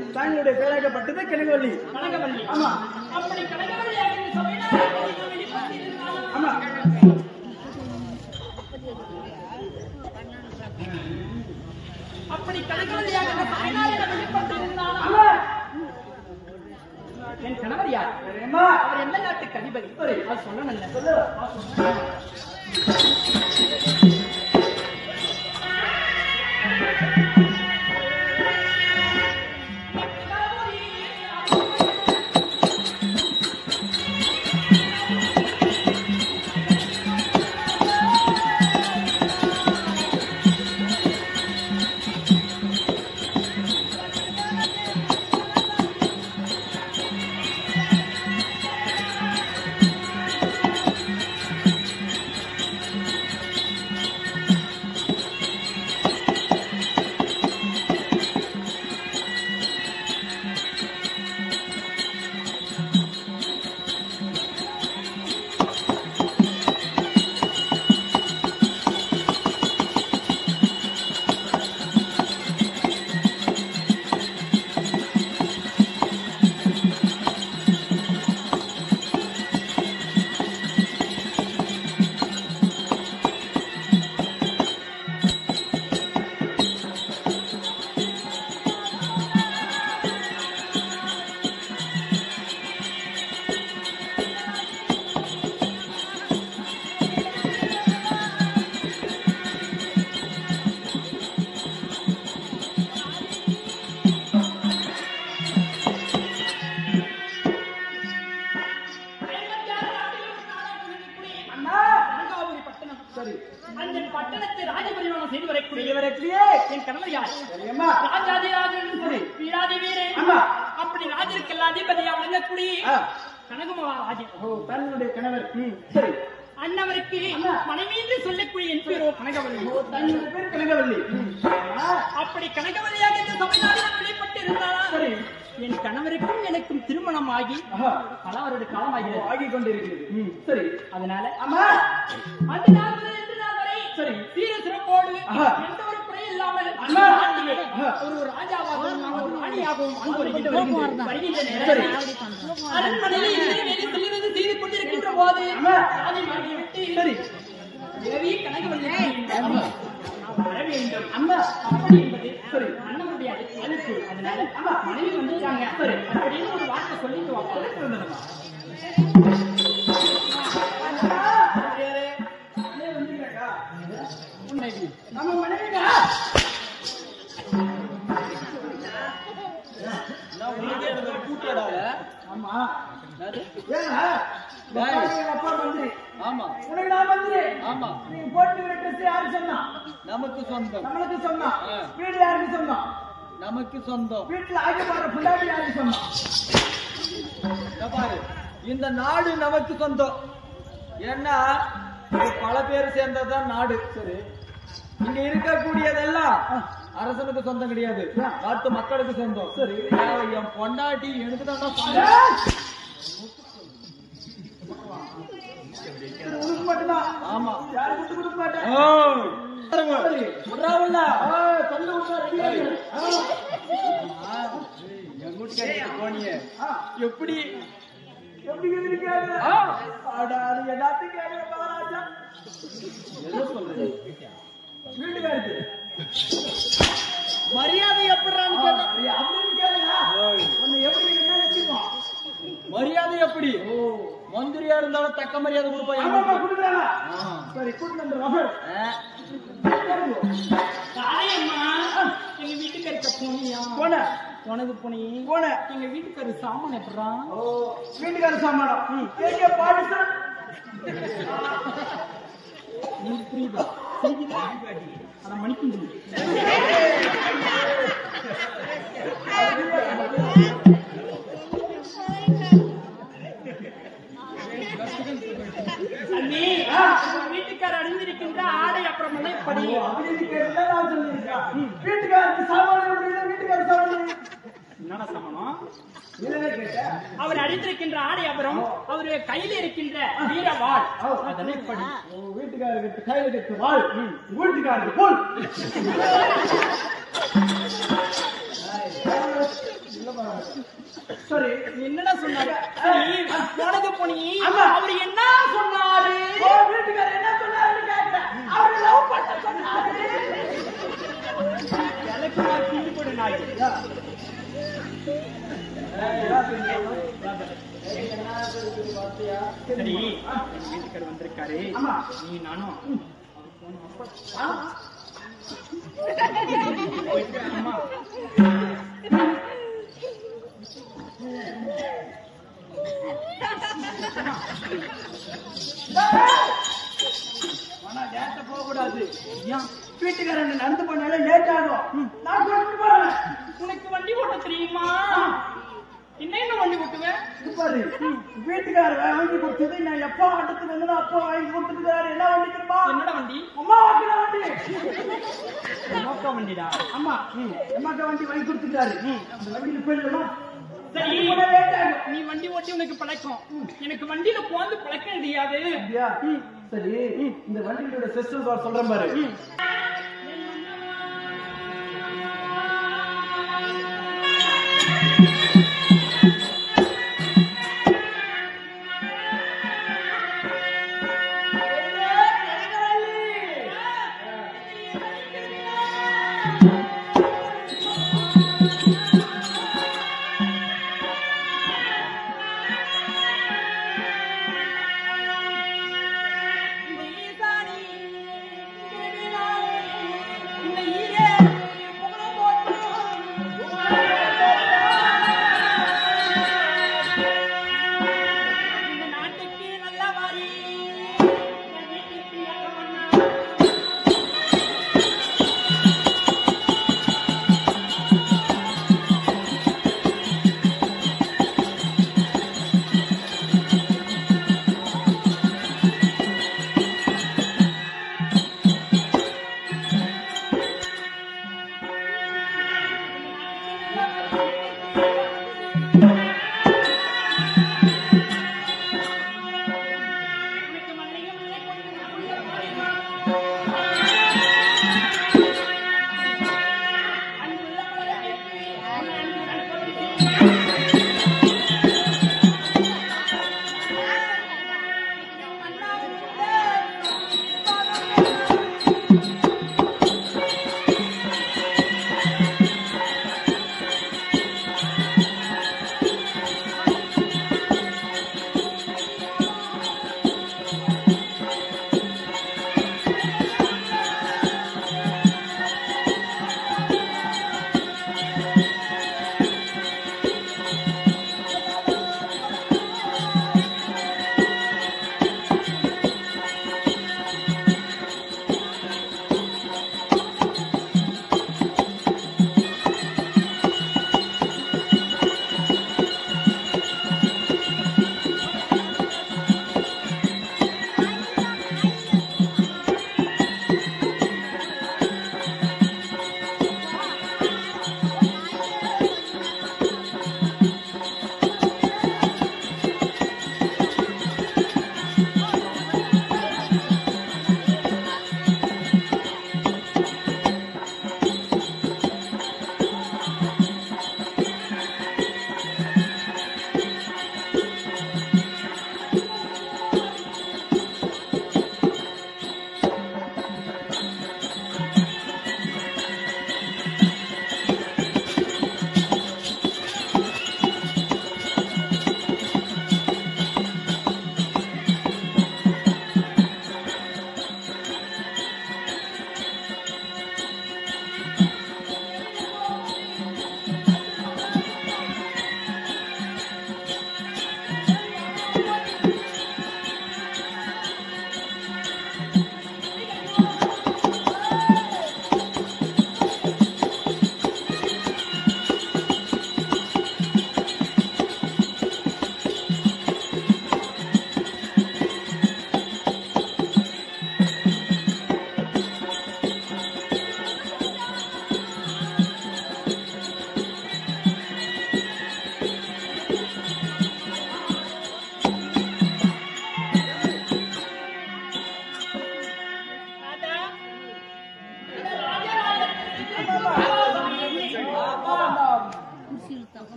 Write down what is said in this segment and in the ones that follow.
தாங்களுடைய பேராகப்பட்டது கனகவல்லி கனகவல்லி ஆமா அப்படி கனகவல்லியாக இந்த சபையினால் வெளிப்பட்டிருந்தாலும் ஆமா அப்படி கனகவல்லியாக இந்த சபையினால் வெளிப்பட்டிருந்தாலும் ஆமா என் கணவர் யார் அம்மா அவர் எந்த நாட்டுக்கு அதிபதி அது சொல்லணும் சொல்லு கனகாபுரி பட்டணம் சரி அந்த பட்டணத்தை ராஜபரிமாணம் செய்து வரக்கூடிய வரக்கூடிய என் கணவர் யார் அம்மா ராஜாதிராஜன் வீராதி வீரன் ஆமா. அப்படி ராஜருக்கெல்லாம் அதிபதியா விளங்கக்கூடிய ஆ. கனகமவா ராஜன் ஓ தன்னுடைய கணவர் ம் சரி அண்ணவருக்கு ஆமா. மனைவி என்று சொல்லக்கூடிய என் பேரோ கனகவல்லி ஓ தன்னுடைய பேர் கனகவல்லி ம் ஆ, அப்படி கனகவல்லியாக இந்த தமிழ்நாட்டில் வெளிப்பட்டு இருந்தாரா சரி என் கணவருக்கும் எனக்கும் திருமணம் ஆகி ஆஹா பல வருட காலமாகிறது ஆகி கொண்டிருக்கிறது ம் சரி அதனால அம்மா அந்த நாள் முதல் இன்று நாள் வரை சரி சீர சிறப்போடு ஆஹா. எந்த ஒரு குறை இல்லாமல் அண்ணா. நாட்டிலே ஆஹா. ஒரு ராஜாவாகவும் ஒரு ராணியாகவும் வாழ்ந்து வருகின்ற வருகின்ற சரி. நேரம் அரண்மனையில் இருந்து வெளியே செல்வது செய்து கொண்டிருக்கின்ற போது அம்மா. அதை மறந்து விட்டு சரி தேவி கனகவல்லி வர வேண்டும் அம்மா அப்படி என்பது சரி அண்ணனுடைய அழைப்பு அதனால அம்மா மனைவி வந்துட்டாங்க சரி அப்படின்னு ஒரு வார்த்தை சொல்லிட்டு வாங்க உன்னை நம்ம மனைவிடா ஆமா ஏன்னா எங்க அப்பா மந்திரி ஆமா உனக்கு நான் மந்திரி ஆமா நீங்க போட்டுக்கிற ட்ரெஸ் யாரு சொன்னா நமக்கு சொந்தம் நம்மளுக்கு சொன்னா ஆ. வீடு யாருக்கு சொன்னா நமக்கு சொந்தம் வீட்டுல ஆகி போற பிள்ளாடி யாருக்கு சொன்னா இத பாரு இந்த நாடு நமக்கு சொந்தம் ஏன்னா இது பல பேர் சேர்ந்ததுதான் நாடு சரி இங்க இருக்கக்கூடியதெல்லாம் அரசனுக்கு சொந்தம் கிடையாது நாட்டு மக்களுக்கு சொந்தம் சரி என் பொண்டாட்டி எனக்கு தான் சொந்தம் இது உனக்கு மட்டும்தான் ஆமா யாருக்கு விட்டு கொடுக்க மாட்டேன் ஓய். சரி. விட்றாவுல்ல? ஆ, சொல்லு விட்டா ready ஆயிரு. ஆ. ஆ, என் வீட்டுக்காரி போனியே ஆ. எப்படி எப்படி இருக்காங்க ஆ, அடா, அது எல்லாத்தையும் கேட்கிற மகாராஜா எதை சொல்றது வீட்டுக்காருக்கு மரியாதை எப்படிறான்னு கேட்டா ஐயா, அப்படின்னு கேளுங்க ஓய். உன்னை எப்படி இருக்குன்னா எப்படிமா மரியாதை எப்படி மந்திரியா இருந்தாலும் தக்க மரியாதை ஆமாமா கொடுப்பாங்க கொடுக்குறாங்க ஆ. சரி கூட்டு வந்து ரஃபர் ஆ, தாயம்மா எங்க வீட்டுக்காரத்த போனியா போன உனக்கு போனி போன எங்க வீட்டுக்காரரு சாமான் எப்படா ஓ வீட்டுக்கார சாமானம் கேட்க பாட்டு சார் எனக்கு புரியுதா புரியுதா அட மணிக்குஞ்சு அண்ணி உங்க வீட்டுக்காரர் அணிந்திருக்கின்ற ஆடை அப்புறமெல்லாம் எப்படி அப்படின்னு கேட்டுதான் நான் சொல்லியிருக்கேன் வீட்டுக்காரருக்கு சாமான் எப்படின்னா வீட்டுக்கார சாமான் என்னடா சமணம் இல்லவே கேட்டேன் அவர் அணிந்திருக்கின்ற ஆடை அப்புறம் அவரு கையில இருக்கின்ற வீரவாள் அதெல்லாம் எப்படி ஓ வீட்டுக்காரருக்கு கையில கட்டு வாழ் வீட்டுக்காரருக்கு போல் சரி என்னடா சொன்னாரு சரி, போனது போனி ஆமா. அவர் என்ன சொன்னாரு ஓ வீட்டுக்காரர் என்ன சொன்னாருன்னு கேட்கிறேன் அவரு லவ் பண்ண சொன்னாரு எனக்கு நான் கிண்டி போடு நாய் சரி வீட்டுக்காரர் வந்திருக்காரு ஆமா. நீ நானும் ஆ? அம்மா ஆனா லேட்ட போக கூடாது ஏன் வீட்டுக்காரன் நடந்து போனாலே லேட் ஆகும் நான் கூட்டிட்டு போறேன் உனக்கு வண்டி ஓட்ட தெரியுமா என்ன என்ன வண்டி ஓட்டுவேன் இது பாரு வீட்டுக்காரர் வாங்கி கொடுத்தது நான் எப்போ ஆட்டத்துக்கு வந்து அப்போ வாங்கி கொடுத்துருக்காரு என்ன வண்டி தெரியுமா என்னோட வண்டி அம்மா வாங்கின வண்டி நோக்கா வண்டிடா அம்மா அம்மாக்கு வண்டி வாங்கி கொடுத்துட்டாரு அந்த வண்டியில போயிடலாம் சரி லேட் ஆகும் நீ வண்டி ஓட்டி உனக்கு பழக்கம் எனக்கு வண்டியில போந்து பழக்கம் தெரியாது அப்படியா? சரி இந்த வண்டியோட சிஸ்டம் சொல்றேன் பாரு நீ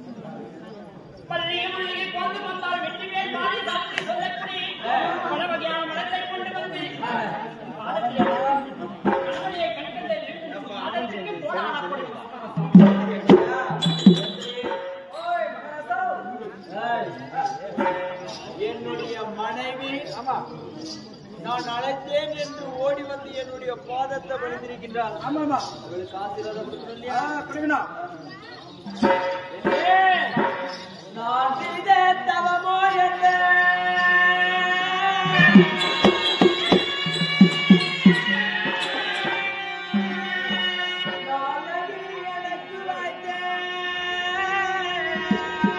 பள்ளியை முள்ளியை கொண்டு வந்தால் வெற்றி மேல் மாறி சாப்பிட்டு சொல்லக்கூடிய பல வகையான மலத்தை கொண்டு வந்து பாதத்தில் கண்மணியை கண்கண்டது அதற்கு போராடப்படுகிறது ஓய், மகாராஜா. ஏய், என்னுடைய மனைவி ஆமா நான் அழைத்தேன் என்று ஓடி வந்து என்னுடைய பாதத்தை பணிந்திருக்கின்றார் ஆமா ஆமா அவளுக்கு ஆசீர்வாதம் கொடுக்கணும் இல்லையா ஆ, கொடுக்கணும் என்னே, நான் செய்த தவமோ என்ன நாளடி எனக்கு வாய்த்த